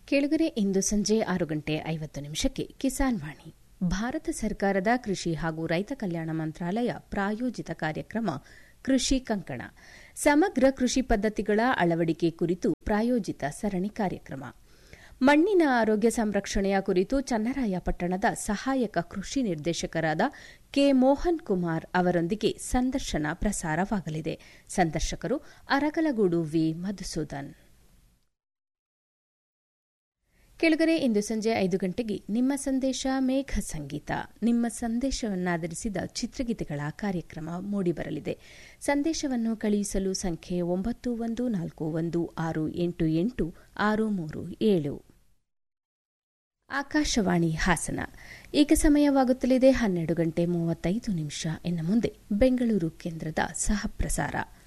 ಕೆಳಗರೆ ಇಂದು ಸಂಜೆ ಆರು ಗಂಟೆ ಐವತ್ತು ನಿಮಿಷಕ್ಕೆ ಕಿಸಾನ್ ವಾಣಿ ಭಾರತ ಸರ್ಕಾರದ ಕೃಷಿ ಹಾಗೂ ರೈತ ಕಲ್ಯಾಣ ಮಂತ್ರಾಲಯ ಪ್ರಾಯೋಜಿತ ಕಾರ್ಯಕ್ರಮ ಕೃಷಿ ಕಂಕಣ ಸಮಗ್ರ ಕೃಷಿ ಪದ್ಧತಿಗಳ ಅಳವಡಿಕೆ ಕುರಿತು ಪ್ರಾಯೋಜಿತ ಸರಣಿ ಕಾರ್ಯಕ್ರಮ ಮಣ್ಣಿನ ಆರೋಗ್ಯ ಸಂರಕ್ಷಣೆಯ ಕುರಿತು ಚನ್ನರಾಯಪಟ್ಟಣದ ಸಹಾಯಕ ಕೃಷಿ ನಿರ್ದೇಶಕರಾದ ಕೆ ಮೋಹನ್ ಕುಮಾರ್ ಅವರೊಂದಿಗೆ ಸಂದರ್ಶನ ಪ್ರಸಾರವಾಗಲಿದೆ ಸಂದರ್ಶಕರು ಅರಕಲಗೂಡು ವಿ ಮಧುಸೂದನ್ ಕೆಳಗರೆ ಇಂದು ಸಂಜೆ ಐದು ಗಂಟೆಗೆ ನಿಮ್ಮ ಸಂದೇಶ ಮೇಘ ಸಂಗೀತ ನಿಮ್ಮ ಸಂದೇಶವನ್ನಾಧರಿಸಿದ ಚಿತ್ರಗೀತೆಗಳ ಕಾರ್ಯಕ್ರಮ ಮೂಡಿಬರಲಿದೆ ಸಂದೇಶವನ್ನು ಕಳುಹಿಸಲು ಸಂಖ್ಯೆ ಒಂಬತ್ತು ಒಂದು ನಾಲ್ಕು ಒಂದು ಆರು ಎಂಟು ಎಂಟು ಆರು ಮೂರು ಏಳು ಆಕಾಶವಾಣಿ ಹಾಸನ ಈಗ ಸಮಯವಾಗುತ್ತಲಿದೆ ಹನ್ನೆರಡು ಗಂಟೆ ಮೂವತ್ತೈದು ನಿಮಿಷ ಇನ್ನು ಮುಂದೆ ಬೆಂಗಳೂರು ಕೇಂದ್ರದ ಸಹ ಪ್ರಸಾರ